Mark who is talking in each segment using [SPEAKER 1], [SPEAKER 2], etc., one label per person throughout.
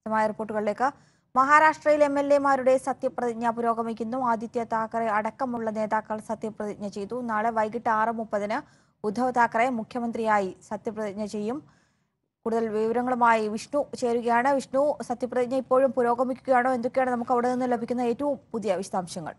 [SPEAKER 1] വിശദമായ റിപ്പോർട്ടുകളിലേക്ക് മഹാരാഷ്ട്രയിൽ M L എമാരുടെ സത്യപ്രതിജ്ഞ പുരോഗമിക്കുന്നു ആദിത്യ താക്കറെ അടക്കമുള്ള നേതാക്കൾ സത്യപ്രതിജ്ഞ ചെയ്തു നാളെ വൈകിട്ട് ആറ് മുപ്പതിന് ഉദ്ധവ് താക്കറെ മുഖ്യമന്ത്രിയായി സത്യപ്രതിജ്ഞ ചെയ്യും കൂടുതൽ വിവരങ്ങളുമായി വിഷ്ണു ചേരുകയാണ് വിഷ്ണു സത്യപ്രതിജ്ഞ ഇപ്പോഴും പുരോഗമിക്കുകയാണോ എന്തൊക്കെയാണ് നമുക്ക് അവിടെ നിന്ന് ലഭിക്കുന്ന ഏറ്റവും പുതിയ വിശദാംശങ്ങൾ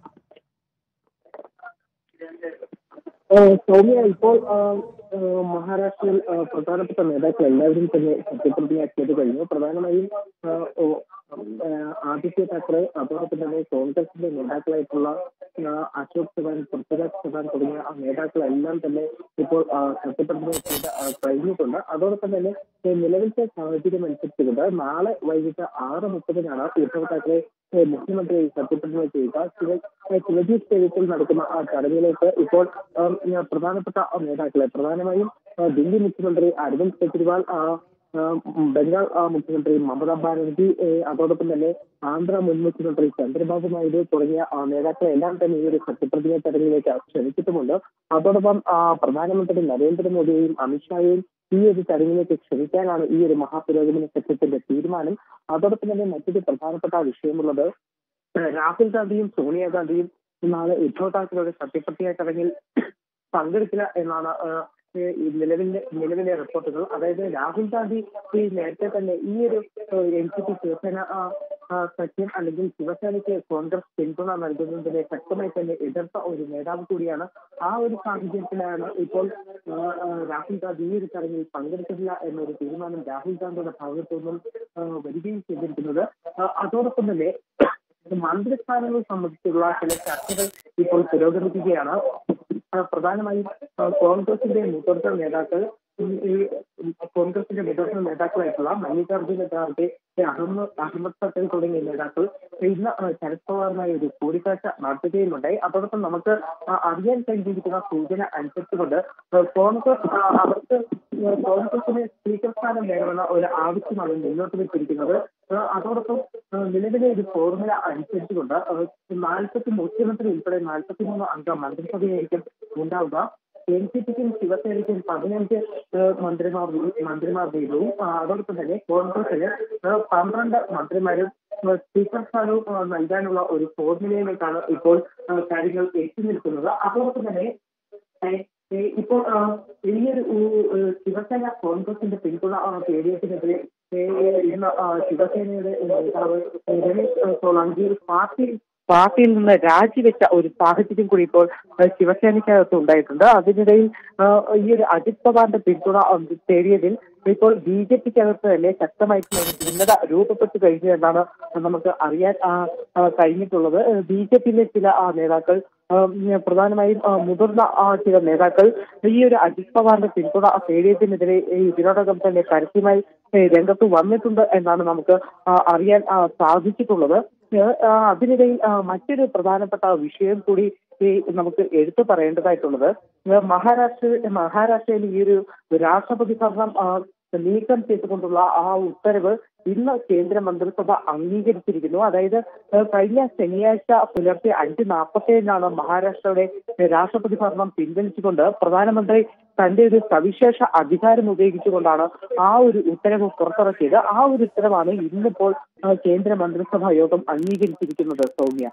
[SPEAKER 2] ഏഹ് സൗമ്യ ഇപ്പോൾ ആഹ്, ആഹ് മഹാരാഷ്ട്രയിൽ ആഹ് പ്രധാനപ്പെട്ട നേതാക്കൾ എല്ലാവരും തന്നെ സത്യപ്രതിജ്ഞ ചെയ്ത് കഴിഞ്ഞു പ്രധാനമായും ആഹ്, ഓ, ആഹ്, ആദിത്യ താക്കറെ അതോടൊപ്പം തന്നെ കോൺഗ്രസിന്റെ നേതാക്കളായിട്ടുള്ള ആഹ്, അശോക് ചവാൻ പൃഥ്വിരാജ് ചവാൻ തുടങ്ങിയ ആ നേതാക്കളെല്ലാം തന്നെ ഇപ്പോൾ ആഹ്, സത്യപ്രതിജ്ഞ ചെയ്ത് ആഹ്, കഴിഞ്ഞിട്ടുണ്ട് അതോടൊപ്പം തന്നെ ഏഹ്, നിലവിലത്തെ സാഹചര്യം അനുസരിച്ചുകൊണ്ട് നാളെ വൈകിട്ട് ആറ് മുപ്പതിനാണ് ഉദ്ധവ് താക്കറെ ഏഹ്, മുഖ്യമന്ത്രി സത്യപ്രതിജ്ഞ ചെയ്യുക ശിവ ഏഹ്, ശിവജി സ്റ്റേഡിയത്തിൽ നടക്കുന്ന ആ ചടങ്ങിലേക്ക് ഇപ്പോൾ ആം, ആ, പ്രധാനപ്പെട്ട ആ നേതാക്കളെ പ്രധാനമായും ആ, ദില്ലി മുഖ്യമന്ത്രി അരവിന്ദ് കെജ്രിവാൾ ആ, ആ, ഉം, ബംഗാൾ ആ, മുഖ്യമന്ത്രി മമതാ ബാനർജി ഏ, അതോടൊപ്പം തന്നെ ആന്ധ്ര മുൻ മുഖ്യമന്ത്രി ചന്ദ്രബാബു നായിഡു തുടങ്ങിയ ആ, നേതാക്കളെ എല്ലാം തന്നെ ഈ ഒരു സത്യപ്രതിജ്ഞ ചടങ്ങിലേക്ക് ക്ഷണിച്ചിട്ടുമുണ്ട് അതോടൊപ്പം ആ, പ്രധാനമന്ത്രി നരേന്ദ്രമോദിയെയും അമിത്ഷായെയും ഈ ഒരു ചടങ്ങിലേക്ക് ക്ഷണിക്കാനാണ് ഈ ഒരു മഹാപുരോഗമന സഖ്യത്തിന്റെ തീരുമാനം അതോടൊപ്പം തന്നെ മറ്റൊരു പ്രധാനപ്പെട്ട വിഷയമുള്ളത് ഏഹ് രാഹുൽ ഗാന്ധിയും സോണിയാഗാന്ധിയും നാളെ ഉദ്ധവ് താക്കറെയുടെ സത്യപ്രതിജ്ഞ ചടങ്ങിൽ പങ്കെടുക്കില്ല എന്നാണ് ഏഹ്, ഏഹ്, ഈ നിലവിലെ നിലവിലെ റിപ്പോർട്ടുകൾ അതായത് രാഹുൽ ഗാന്ധി ഈ നേരത്തെ തന്നെ ഈ ഒരു എൻ സി പി ശിവസേന ആ, ആ, സഖ്യം അല്ലെങ്കിൽ ശിവസേനയ്ക്ക് കോൺഗ്രസ് പിന്തുണ നൽകുന്നതിനെ ശക്തമായി തന്നെ എതിർത്ത ഒരു നേതാവ് കൂടിയാണ് ആ ഒരു സാഹചര്യത്തിലാണ് ഇപ്പോൾ ആ, ആ, രാഹുൽ ഗാന്ധി ഈ ഒരു ചടങ്ങിൽ പങ്കെടുക്കില്ല എന്നൊരു തീരുമാനം രാഹുൽ ഗാന്ധിയുടെ ഭാഗത്തു നിന്നും ആ, വരികയും ചെയ്തിരിക്കുന്നത് ആ, അതോടൊപ്പം തന്നെ മന്ത്രിസ്ഥാനങ്ങൾ സംബന്ധിച്ചുള്ള ചില ചർച്ചകൾ ഇപ്പോൾ പുരോഗമിക്കുകയാണ് ആ, പ്രധാനമായും ആ, കോൺഗ്രസിന്റെ മുതിർന്ന നേതാക്കൾ ഉം, ഈ ഉം, കോൺഗ്രസിന്റെ മുതിർന്ന നേതാക്കളായിട്ടുള്ള മല്ലികാർജ്ജുന ഖാർഗെ അഹമ്മദ് അഹമ്മദ് പട്ടേൽ തുടങ്ങിയ നേതാക്കൾ ഇന്ന് ആ, ശരത് പവാറുമായി ഒരു കൂടിക്കാഴ്ച നടത്തുകയുമുണ്ടായി അതോടൊപ്പം നമുക്ക് ആ, അറിയാൻ കഴിഞ്ഞിരിക്കുന്ന സൂചന അനുസരിച്ചുകൊണ്ട് ആ, കോൺഗ്രസ് ആ, അവർക്ക് ആ, കോൺഗ്രസിന് സ്പീക്കർ സ്ഥാനം വേണമെന്ന ഒരു ആവശ്യമാണ് മുന്നോട്ട് വെച്ചിരിക്കുന്നത് ആ, അതോടൊപ്പം ആ, നിലവിലെ ഒരു ഫോർമുല അനുസരിച്ചുകൊണ്ട് നാൽപ്പത്തി മുഖ്യമന്ത്രി ഉൾപ്പെടെ നാൽപ്പത്തിമൂന്ന് അംഗ മന്ത്രിസഭയായിരിക്കും ഉണ്ടാവുക എൻ സി പിക്കും ശിവസേനയ്ക്കും പതിനഞ്ച് ഏഹ്, മന്ത്രിമാർ മന്ത്രിമാർ വീതവും ആ, അതോടൊപ്പം തന്നെ കോൺഗ്രസിന് ഏഹ്, പന്ത്രണ്ട് മന്ത്രിമാരും ഏഹ്, സ്പീക്കർ സ്ഥാനവും ഏഹ്, നൽകാനുള്ള ഒരു ഫോർമുലയിലേക്കാണ് ഇപ്പോൾ ഏഹ്, കാര്യങ്ങൾ എത്തി നിൽക്കുന്നത് അതോടൊപ്പം തന്നെ ഏഹ്, ഏഹ്, ഇപ്പോൾ ആ, ഈ ഒരു ഏഹ്, ശിവസേന കോൺഗ്രസിന്റെ പിന്തുണ ആ, തേടിയതിനെതിരെ ഏഹ്, ഇന്ന് ആ, ശിവസേനയുടെ നേതാവ് രമേശ് ഏഹ്, സോളാങ്കി പാർട്ടി പാർട്ടിയിൽ നിന്ന് രാജിവെച്ച ഒരു സാഹചര്യം കൂടി ഇപ്പോൾ ഏഹ്, ശിവസേനയ്ക്കകത്ത് ഉണ്ടായിട്ടുണ്ട് അതിനിടയിൽ ഏഹ്, ഈ ഒരു അജിത് പവാറിന്റെ പിന്തുണ ഏഹ്, തേടിയതിൽ ഇപ്പോൾ ബി ജെ പിക്കകത്ത് തന്നെ ശക്തമായിട്ടുള്ള ഒരു ഭിന്നത രൂപപ്പെട്ടു കഴിഞ്ഞു എന്നാണ് നമുക്ക് അറിയാൻ ആ, ആ, കഴിഞ്ഞിട്ടുള്ളത് ബി ജെ പിയിലെ ചില ആ, നേതാക്കൾ ആ, ഉം, പ്രധാനമായും ആ, മുതിർന്ന ആ, ചില നേതാക്കൾ ഈ ഒരു അജിത് പവാറിന്റെ പിന്തുണ തേടിയതിനെതിരെ ഈ ഇതിനോടകം തന്നെ പരസ്യമായി ഏ, രംഗത്ത് വന്നിട്ടുണ്ട് എന്നാണ് നമുക്ക് ആ, അറിയാൻ ആ, സാധിച്ചിട്ടുള്ളത് ഏ, ആ, അതിനിടയിൽ ആ, മറ്റൊരു പ്രധാനപ്പെട്ട വിഷയം കൂടി ഈ നമുക്ക് എടുത്തു പറയേണ്ടതായിട്ടുള്ളത് ഏ, മഹാരാഷ്ട്ര മഹാരാഷ്ട്രയിൽ ഈ ഒരു രാഷ്ട്രപതി ഭരണം ആ, നീക്കം ചെയ്തുകൊണ്ടുള്ള ആ ഉത്തരവ് ഇന്ന് കേന്ദ്ര മന്ത്രിസഭ അംഗീകരിച്ചിരിക്കുന്നു അതായത് ഏഹ് കഴിഞ്ഞ ശനിയാഴ്ച പുലർച്ചെ അഞ്ച് നാൽപ്പത്തേഴിനാണ് മഹാരാഷ്ട്രയുടെ രാഷ്ട്രപതി ഭരണം പിൻവലിച്ചുകൊണ്ട് പ്രധാനമന്ത്രി തന്റെ ഒരു സവിശേഷ അധികാരം ഉപയോഗിച്ചുകൊണ്ടാണ് ആ ഒരു ഉത്തരവ് പുറത്തിറക്കിയത് ആ ഒരു ഉത്തരവാണ് ഇന്നിപ്പോൾ ഏഹ് കേന്ദ്ര മന്ത്രിസഭാ യോഗം അംഗീകരിച്ചിരിക്കുന്നത് സൗമ്യ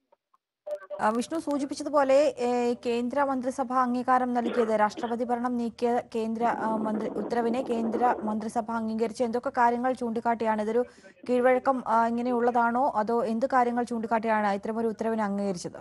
[SPEAKER 1] ആ, വിഷ്ണു സൂചിപ്പിച്ചതുപോലെ ഏ, കേന്ദ്ര മന്ത്രിസഭ അംഗീകാരം നൽകിയത് രാഷ്ട്രപതി ഭരണം നീക്കിയ കേന്ദ്ര ആ, മന്ത്രി ഉത്തരവിനെ കേന്ദ്ര മന്ത്രിസഭ അംഗീകരിച്ച് എന്തൊക്കെ കാര്യങ്ങൾ ചൂണ്ടിക്കാട്ടിയാണ് ഇതൊരു കീഴ്വഴക്കം ആ, ഇങ്ങനെയുള്ളതാണോ അതോ എന്ത് കാര്യങ്ങൾ ചൂണ്ടിക്കാട്ടിയാണ് ഇത്തരമൊരു ഉത്തരവിനെ അംഗീകരിച്ചത്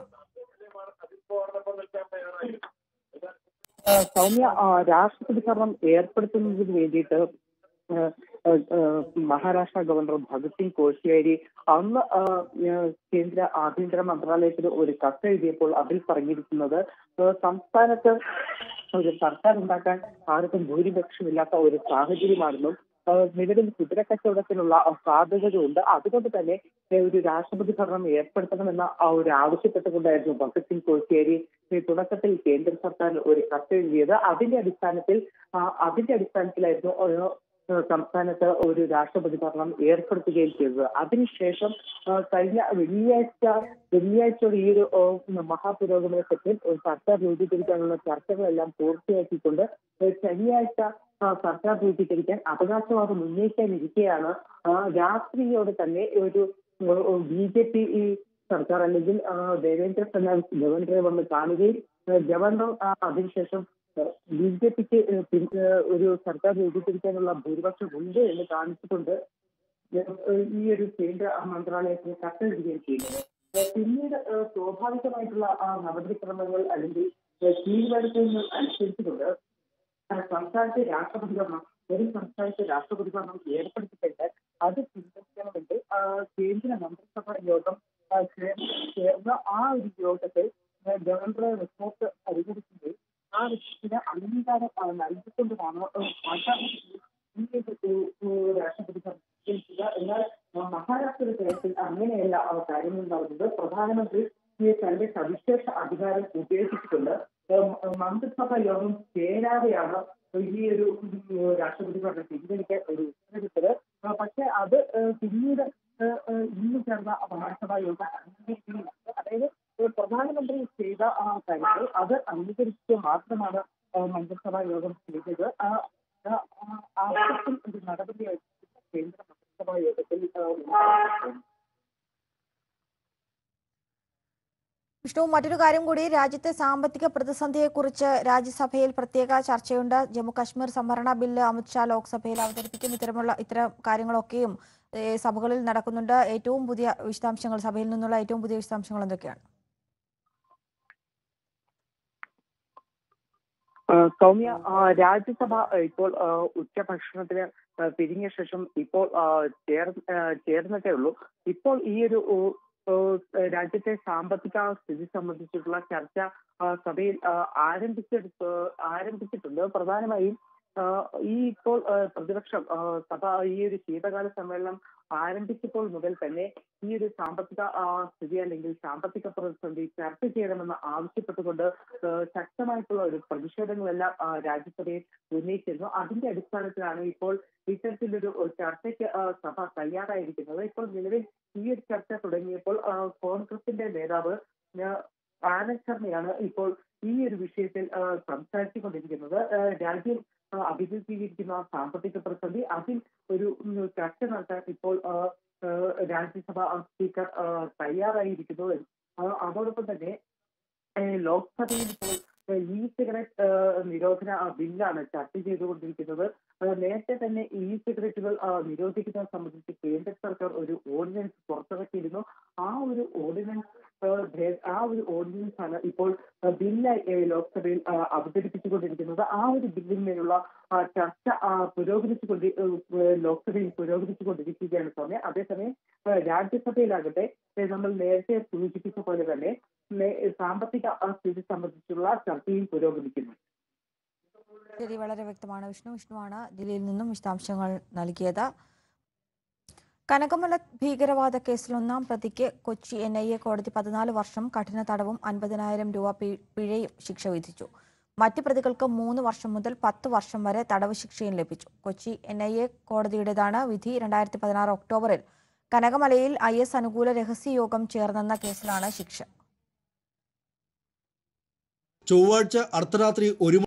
[SPEAKER 2] ഏഹ് സൗമ്യ ആ, രാഷ്ട്രപതി ഭരണം ഏർപ്പെടുത്തുന്നതിന് വേണ്ടിയിട്ട് ഏഹ്, ഏഹ്, ഏഹ്, മഹാരാഷ്ട്ര ഗവർണർ ഭഗത് സിംഗ് കോശ്യാരി അന്ന് ആ, ഏഹ്, കേന്ദ്ര ആഭ്യന്തര മന്ത്രാലയത്തിന് ഒരു കത്ത് എഴുതിയപ്പോൾ അതിൽ പറഞ്ഞിരിക്കുന്നത് ഏഹ്, സംസ്ഥാനത്ത് ഒരു സർക്കാർ ഉണ്ടാക്കാൻ ആർക്കും ഭൂരിപക്ഷമില്ലാത്ത ഒരു സാഹചര്യമാണെന്നും ഏഹ്, നിലവിൽ കുതിര കച്ചവടത്തിനുള്ള സാധ്യതകളുണ്ട് അതുകൊണ്ട് തന്നെ ഏഹ്, ഒരു രാഷ്ട്രപതി ഭരണം ഏർപ്പെടുത്തണമെന്ന ആ ഒരു ആവശ്യപ്പെട്ടുകൊണ്ടായിരുന്നു ഭഗത് സിംഗ് കോശ്യാരി ഈ തുടക്കത്തിൽ കേന്ദ്ര സർക്കാർ ഒരു കത്ത് എഴുതിയത് അതിന്റെ അടിസ്ഥാനത്തിൽ ആ, അതിന്റെ അടിസ്ഥാനത്തിലായിരുന്നു ഒരു ഏഹ് സംസ്ഥാനത്ത് ഒരു രാഷ്ട്രപതി ഭരണം ഏർപ്പെടുത്തുകയും ചെയ്തത് അതിനുശേഷം ഏഹ് കഴിഞ്ഞ വെള്ളിയാഴ്ച വെള്ളിയാഴ്ചയോടെ ഈ ഒരു ഏഹ് മഹാപുരോഗമനത്തിൽ ഒരു സർക്കാർ രൂപീകരിക്കാനുള്ള ചർച്ചകളെല്ലാം പൂർത്തിയാക്കിക്കൊണ്ട് ഏഹ് ശനിയാഴ്ച ആ, സർക്കാർ രൂപീകരിക്കാൻ അവകാശവാദം ഉന്നയിക്കാനിരിക്കെയാണ് ആ, രാത്രിയോടെ തന്നെ ഒരു ബി ജെ പി സർക്കാർ അല്ലെങ്കിൽ ആ, ദേവേന്ദ്ര ഫഡ്നാവിസ് ഗവർണറെ വന്ന് കാണുകയും ആ, ഗവർണർ ആ, അതിനുശേഷം ബി ജെ പിക്ക് ഒരു സർക്കാർ രൂപീകരിക്കാനുള്ള ഭൂരിപക്ഷം ഉണ്ട് എന്ന് കാണിച്ചുകൊണ്ട് ഏഹ് ഈ ഒരു കേന്ദ്ര മന്ത്രാലയത്തിന് കത്തെഴുതുകയും ചെയ്യുന്നത് ഏഹ് പിന്നീട് ഏഹ് സ്വാഭാവികമായിട്ടുള്ള ആ നടപടിക്രമങ്ങൾ അല്ലെങ്കിൽ ഏഹ് കീഴ്വഴക്കങ്ങൾ അനുസരിച്ചുകൊണ്ട് ആ സംസ്ഥാനത്തെ രാഷ്ട്രപതി ഭരണം ഒരു സംസ്ഥാനത്തെ രാഷ്ട്രപതി ഭരണം ഏർപ്പെടുത്തിക്കഴിഞ്ഞാൽ അത് പിന്തുണയ്ക്കണമെങ്കിൽ ആ, കേന്ദ്ര മന്ത്രിസഭ യോഗം ആ, ചേർന്ന് ചേർന്ന ആ ഒരു യോഗത്തിൽ ആ, ഗവർണറെ റിപ്പോർട്ട് പരിഗണിക്കുകയും ആ റിപ്പോർട്ടിന് അംഗീകാരം ആ, നൽകിക്കൊണ്ടുമാണ് ആ, സാധാരണ ഈ ഒരു, ഏഹ്, രാഷ്ട്രപതി ഭരണം സ്വീകരിക്കുക. എന്നാൽ ആ, മഹാരാഷ്ട്രയുടെ കാര്യത്തിൽ അങ്ങനെയല്ല ആ, കാര്യങ്ങൾ നടന്നത് പ്രധാനമന്ത്രി ഈ തന്റെ സവിശേഷ അധികാരം ഉപയോഗിച്ചുകൊണ്ട് ഏഹ്, മന്ത്രിസഭ യോഗം ചേരാതെയാണ് ഈ ഒരു ഉം, രാഷ്ട്രപതി ഭരണം പിൻവലിക്കാൻ ഒരു ഉത്തരവിട്ടത് ആ, പക്ഷേ അത് ഏഹ്, പിന്നീട് ഏഹ്, ഏഹ്, ഇന്ന് ചേർന്ന മന്ത്രിസഭാ യോഗം അംഗീകരിക്കുകയും അതായത് ഏഹ്, പ്രധാനമന്ത്രി ചെയ്ത ആ കാര്യങ്ങൾ അത് അംഗീകരിക്കുക മാത്രമാണ് ഏഹ്, മന്ത്രിസഭാ യോഗം ചെയ്തത് ആ ആ, ആ അർത്ഥത്തിൽ ഒരു നടപടിയായിട്ട് കേന്ദ്ര മന്ത്രിസഭാ യോഗത്തിൽ ഏഹ്, ഉണ്ടായിട്ടുണ്ട്.
[SPEAKER 1] വിഷ്ണു മറ്റൊരു കാര്യം കൂടി രാജ്യത്തെ സാമ്പത്തിക പ്രതിസന്ധിയെക്കുറിച്ച് രാജ്യസഭയിൽ പ്രത്യേക ചർച്ചയുണ്ട് ജമ്മു കാശ്മീർ സംവരണ ബില്ല് അമിത്ഷാ ലോക്സഭയിൽ അവതരിപ്പിക്കും ഇത്തരമുള്ള ഇത്തരം കാര്യങ്ങളൊക്കെയും ഏഹ്, സഭകളിൽ നടക്കുന്നുണ്ട് ഏറ്റവും പുതിയ വിശദാംശങ്ങൾ സഭയിൽ നിന്നുള്ള ഏറ്റവും പുതിയ വിശദാംശങ്ങൾ എന്തൊക്കെയാണ്
[SPEAKER 2] ആ, സൗമ്യ ആ, രാജ്യസഭ ആ, ഇപ്പോൾ ആ, ഉച്ചഭക്ഷണത്തിന് ആ, പിരിഞ്ഞ ശേഷം ഇപ്പോൾ ആ, ചേർ ആ, ചേർന്നിട്ടേ ഉള്ളൂ ഇപ്പോൾ ഈ ഒരു ഓ, ഓ, രാജ്യത്തെ സാമ്പത്തിക സ്ഥിതി സംബന്ധിച്ചിട്ടുള്ള ചർച്ച ആ, സഭയിൽ ആ, ആരംഭിച്ചെടുത്ത് ആരംഭിച്ചിട്ടുണ്ട് പ്രധാനമായും ആ, ഈ ഇപ്പോൾ ആ, പ്രതിപക്ഷം ആ, സഭ ഈ ഒരു ശീതകാല സമ്മേളനം ആരംഭിച്ചപ്പോൾ മുതൽ തന്നെ ഈ ഒരു സാമ്പത്തിക ആ, സ്ഥിതി അല്ലെങ്കിൽ സാമ്പത്തിക പ്രതിസന്ധി ചർച്ച ചെയ്യണമെന്ന് ആവശ്യപ്പെട്ടുകൊണ്ട് ഏഹ് ശക്തമായിട്ടുള്ള ഒരു പ്രതിഷേധങ്ങളെല്ലാം ആ, രാജ്യസഭയിൽ ഉന്നയിച്ചിരുന്നു അതിന്റെ അടിസ്ഥാനത്തിലാണ് ഇപ്പോൾ ഇത്തരത്തിലൊരു ചർച്ചയ്ക്ക് ആ, സഭ തയ്യാറായിരിക്കുന്നത് ഇപ്പോൾ നിലവിൽ ഈ ഒരു ചർച്ച തുടങ്ങിയപ്പോൾ ആ, കോൺഗ്രസിന്റെ നേതാവ് ആ, ആനന്ദ് ശർമ്മയാണ് ഇപ്പോൾ ഈ ഒരു വിഷയത്തിൽ ആ, സംസാരിച്ചുകൊണ്ടിരിക്കുന്നത് ആ, രാജ്യം ആ, അഭിമുഖീകരിക്കുന്ന സാമ്പത്തിക പ്രതിസന്ധി അതിൽ ഒരു ഉം, ചർച്ച നടത്താൻ ഇപ്പോൾ ആ, ആ, രാജ്യസഭ സ്പീക്കർ ആ, തയ്യാറായിരിക്കുന്നു ആ, അതോടൊപ്പം തന്നെ ഏഹ് ലോക്സഭയിൽ ഇപ്പോൾ ഏഹ് ഇ സിഗരറ്റ് ഏഹ് നിരോധന ആ, ബില്ലാണ് ചർച്ച ചെയ്തുകൊണ്ടിരിക്കുന്നത് ഏഹ് നേരത്തെ തന്നെ ഇ സിഗരറ്റുകൾ ആ, നിരോധിക്കുന്നത് സംബന്ധിച്ച് കേന്ദ്ര സർക്കാർ ഒരു ഓർഡിനൻസ് പുറത്തിറക്കിയിരുന്നു ആ ഒരു ഓർഡിനൻസ് ഏഹ് ഭേ- ആ ഒരു ഓർഡിനൻസ് ആണ് ഇപ്പോൾ ഏഹ് ബില്ലായി ഏഹ് ലോക്സഭയിൽ ആ, അവതരിപ്പിച്ചുകൊണ്ടിരിക്കുന്നത് ആ ഒരു ബില്ലിന്മേലുള്ള ആ, ചർച്ച ആ, പുരോഗമിച്ചുകൊണ്ട് ഏഹ് ഏഹ് ലോക്സഭയിൽ പുരോഗമിച്ചുകൊണ്ടിരിക്കുകയാണ് സ്വാമി അതേസമയം ഏഹ് രാജ്യസഭയിലാകട്ടെ ഏഹ് നമ്മൾ നേരത്തെ സൂചിപ്പിച്ച പോലെ തന്നെ നേ- സാമ്പത്തിക ആ, സ്ഥിതി സംബന്ധിച്ചുള്ള ചർച്ചയും പുരോഗമിക്കുന്നു
[SPEAKER 1] ശരി വളരെ വ്യക്തമാണ് വിഷ്ണു വിഷ്ണുവാണ് ദില്ലിയിൽ നിന്നും വിശദാംശങ്ങൾ നൽകിയത് കനകമല ഭീകരവാദ കേസിൽ ഒന്നാം പ്രതിക്ക് കൊച്ചി എൻ ഐ എ കോടതി പതിനാല് വർഷം കഠിന തടവും അൻപതിനായിരം രൂപ പി- പിഴയും ശിക്ഷ വിധിച്ചു മറ്റ് പ്രതികൾക്ക് മൂന്ന് വർഷം മുതൽ പത്ത് വർഷം വരെ തടവ് ശിക്ഷയും ലഭിച്ചു കൊച്ചി എൻ ഐ എ കോടതിയുടേതാണ് വിധി രണ്ടായിരത്തി പതിനാറ് ഒക്ടോബറിൽ കനകമലയിൽ ഐ എസ് അനുകൂല രഹസ്യയോഗം ചേർന്നെന്ന കേസിലാണ് ശിക്ഷ
[SPEAKER 3] ചൊവ്വാഴ്ച അർദ്ധരാത്രി ഒരു